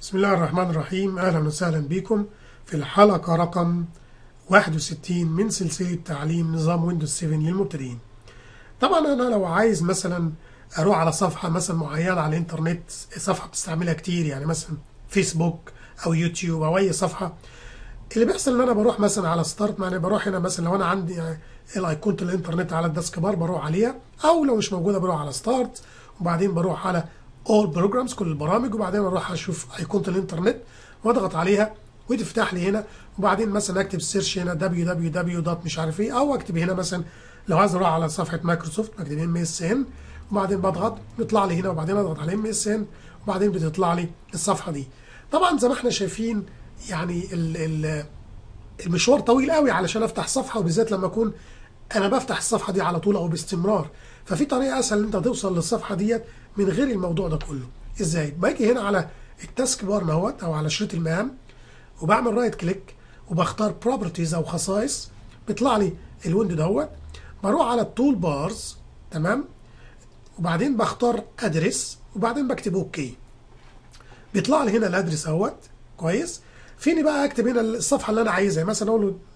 بسم الله الرحمن الرحيم أهلا وسهلا بكم في الحلقة رقم 61 من سلسلة تعليم نظام ويندوز 7 للمبتدئين طبعا أنا لو عايز مثلا أروح على صفحة مثلا معينة على الإنترنت صفحة بتستعملها كتير يعني مثلا فيسبوك أو يوتيوب أو أي صفحة اللي بيحصل ان انا بروح مثلا على ستارت يعني بروح هنا مثلا لو انا عندي الايقونه الانترنت على الديسك بار بروح عليها او لو مش موجوده بروح على ستارت وبعدين بروح على اول بروجرامز كل البرامج وبعدين اروح اشوف ايقونه الانترنت واضغط عليها وتفتح لي هنا وبعدين مثلا اكتب سيرش هنا www. مش عارف ايه او اكتب هنا مثلا لو عايز اروح على صفحه مايكروسوفت بكتب ام اس ان وبعدين بضغط بيطلع لي هنا وبعدين اضغط على ام اس ان وبعدين بتطلع لي الصفحه دي طبعا زي ما احنا شايفين يعني ال ال المشوار طويل قوي علشان افتح صفحه وبالذات لما اكون انا بفتح الصفحه دي على طول او باستمرار ففي طريقه اسهل ان انت توصل للصفحه ديت من غير الموضوع ده كله ازاي باجي هنا على التاسك بار اهوت او على شريط المهام وبعمل رايت كليك وبختار بروبرتيز او خصائص بيطلع لي الويندو دوت بروح على التول بارز تمام وبعدين بختار ادرس وبعدين بكتب اوكي بيطلع لي هنا الادرس اهوت كويس فيني بقى اكتب هنا الصفحه اللي انا عايزها مثلا اقول له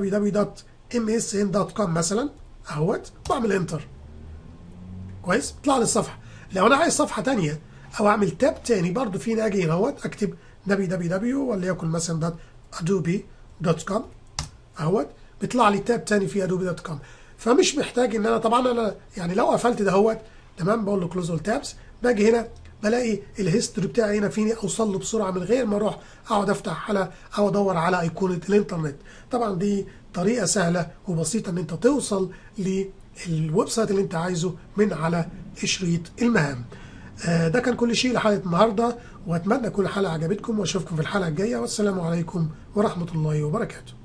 www.msn.com مثلا اهوت واعمل انتر كويس بيطلع لي الصفحه لو انا عايز صفحه ثانيه او اعمل تاب تاني برضو فيني اجي هنا اهوت اكتب www وليكن مثلا adobe.com اهوت بيطلع لي تاب تاني في adobe.com فمش محتاج ان انا طبعا انا يعني لو قفلت دهوت تمام بقول له كلوز اول تابس باجي هنا بلاقي الهيستوري بتاعي هنا فيني اوصل له بسرعه من غير ما اروح اقعد افتح على او ادور على ايقونه الانترنت طبعا دي طريقه سهله وبسيطه ان انت توصل للويب سايت اللي انت عايزه من على شريط المهام آه ده كان كل شيء لحلقه النهارده واتمنى تكون الحلقه عجبتكم واشوفكم في الحلقه الجايه والسلام عليكم ورحمه الله وبركاته